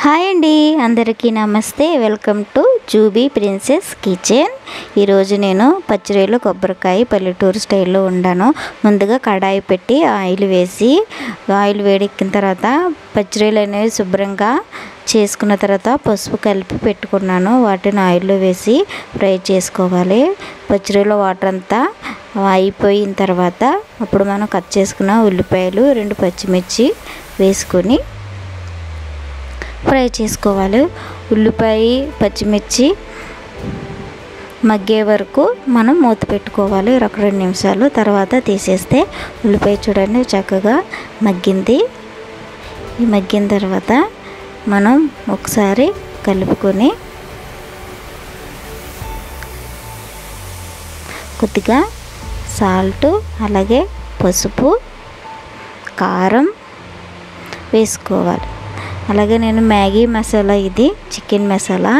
hi అండి అందరికీ నమస్తే welcome to Jubi princess kitchen ఈరోజు నేను పచ్చిరొయ్యలు కొబ్బరికాయ పల్లెటూరు స్టైల్లో వండాను ముందుగా కడాయి పెట్టి ఆయిల్ వేసి ఆయిల్ వేడెక్కిన తర్వాత పచ్చిరొయ్యలు అనేవి శుభ్రంగా చేసుకున్న తర్వాత పసుపు కలిపి పెట్టుకున్నాను వాటిని ఆయిల్లో వేసి ఫ్రై చేసుకోవాలి పచ్చిరొయ్యల వాటర్ అంతా అయిపోయిన తర్వాత అప్పుడు మనం కట్ చేసుకున్న ఉల్లిపాయలు రెండు పచ్చిమిర్చి వేసుకొని ఫ్రై చేసుకోవాలి ఉల్లిపాయ పచ్చిమిర్చి మగ్గే వరకు మనం మూత పెట్టుకోవాలి ఒక రెండు నిమిషాలు తర్వాత తీసేస్తే ఉల్లిపాయ చూడండి చక్కగా మగ్గింది ఈ మగ్గిన తర్వాత మనం ఒకసారి కలుపుకొని కొద్దిగా సాల్ట్ అలాగే పసుపు కారం వేసుకోవాలి అలాగే నేను మ్యాగీ మసాలా ఇది చికెన్ మసాలా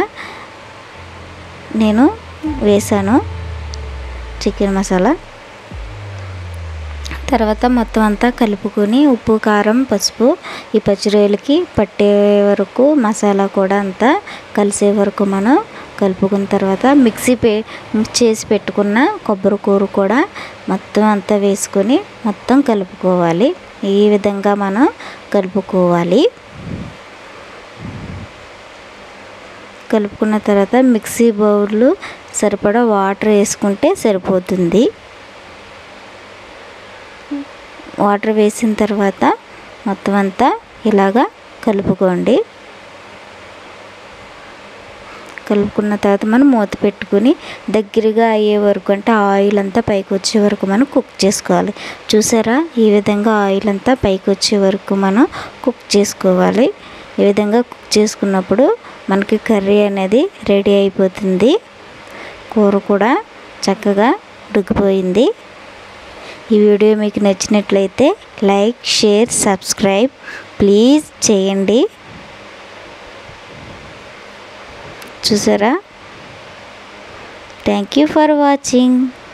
నేను వేసాను చికెన్ మసాలా తర్వాత మొత్తం అంతా కలుపుకొని ఉప్పు కారం పసుపు ఈ పచ్చిరొయ్యలకి పట్టే వరకు మసాలా కూడా అంతా కలిసే వరకు మనం కలుపుకున్న తర్వాత మిక్సీ పే చేసి పెట్టుకున్న కొబ్బరి కూర కూడా మొత్తం అంతా వేసుకొని మొత్తం కలుపుకోవాలి ఈ విధంగా మనం కలుపుకోవాలి కలుపుకున్న తర్వాత మిక్సీ బౌల్ సరిపడా వాటర్ వేసుకుంటే సరిపోతుంది వాటర్ వేసిన తర్వాత మొత్తం అంతా ఇలాగా కలుపుకోండి కలుపుకున్న తర్వాత మనం మూత పెట్టుకుని దగ్గరగా అయ్యే వరకు అంటే ఆయిల్ అంతా పైకి వచ్చే వరకు మనం కుక్ చేసుకోవాలి చూసారా ఈ విధంగా ఆయిల్ అంతా పైకి వచ్చే వరకు మనం కుక్ చేసుకోవాలి ఈ విధంగా కుక్ చేసుకున్నప్పుడు మనకి కర్రీ అనేది రెడీ అయిపోతుంది కూర కూడా చక్కగా ఉడికిపోయింది ఈ వీడియో మీకు నచ్చినట్లయితే లైక్ షేర్ సబ్స్క్రైబ్ ప్లీజ్ చేయండి చూసారా థ్యాంక్ యూ ఫర్ వాచింగ్